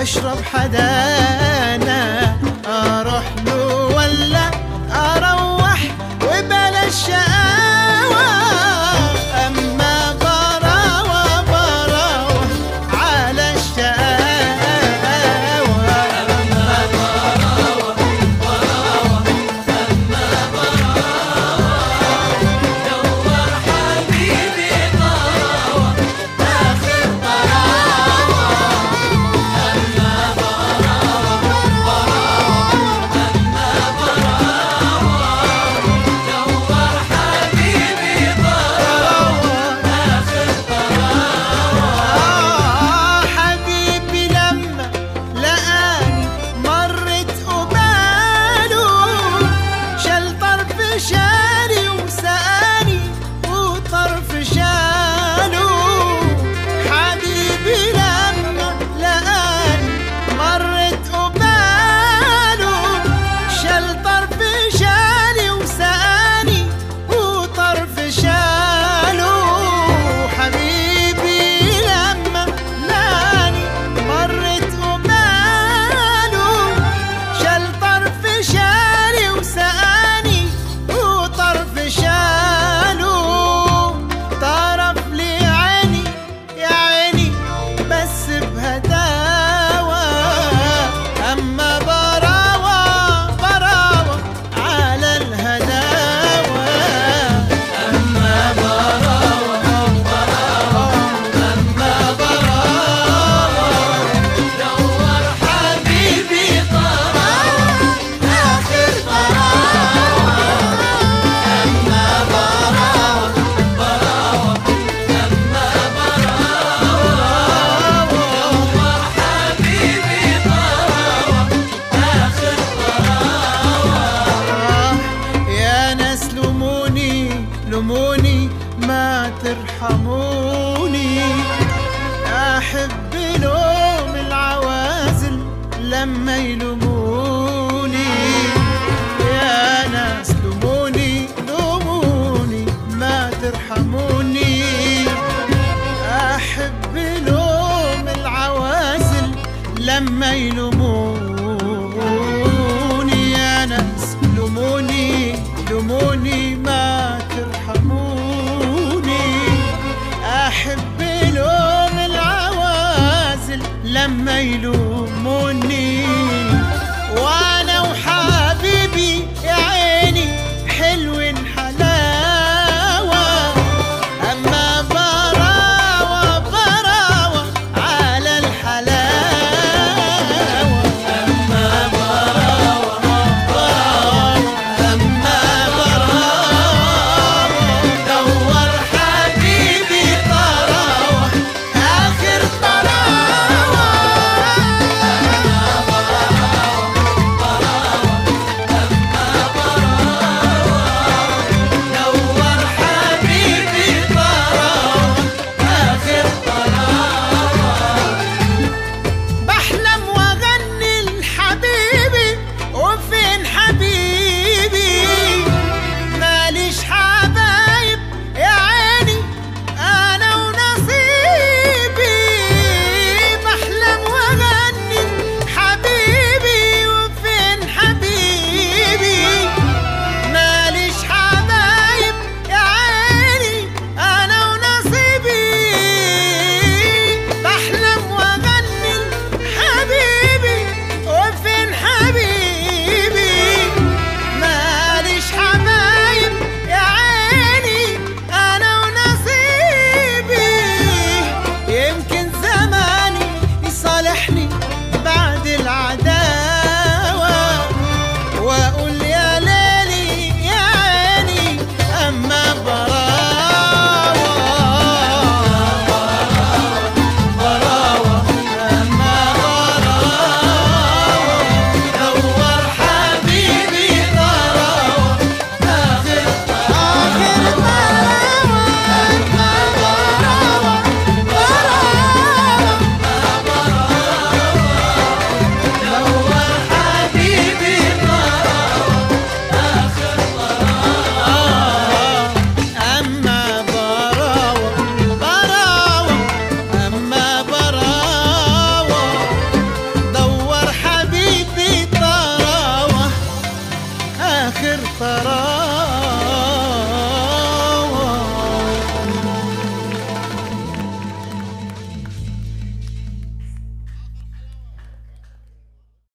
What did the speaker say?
اشرب حدانا اروح له ولا اروح وبلاش شقاوة اما براوة براوة على الشقاوة آه حبيبي لما لقاني مرت قباله شال طرف شالي وسقاني وطرف شاله حبيبي لما لقاني مرت قباله شال طرف شالي وسقاني وطرف شاله حبيبي لما لاني مرت قباله شال طرف شالي وسقاني وطرف شاله طرف لي عيني يا عيني بس بهداوة أما براوة براوة على الهداوة أما براوة براوة أما براوة دور حبيبي طراوة آخر طراوة أما براوة براوة أما براوة دور حبيبي طراوة آخر طراوة يا ناس لوموني لوموني ما ترحموني احب لوم العوازل لما يلوموني يا ناس لوموني لوموني ما ترحموني احب لوم العوازل لما يلوموني يا ناس لوموني لوموني ما ترحموني احب لوم العوازل لما يلوموني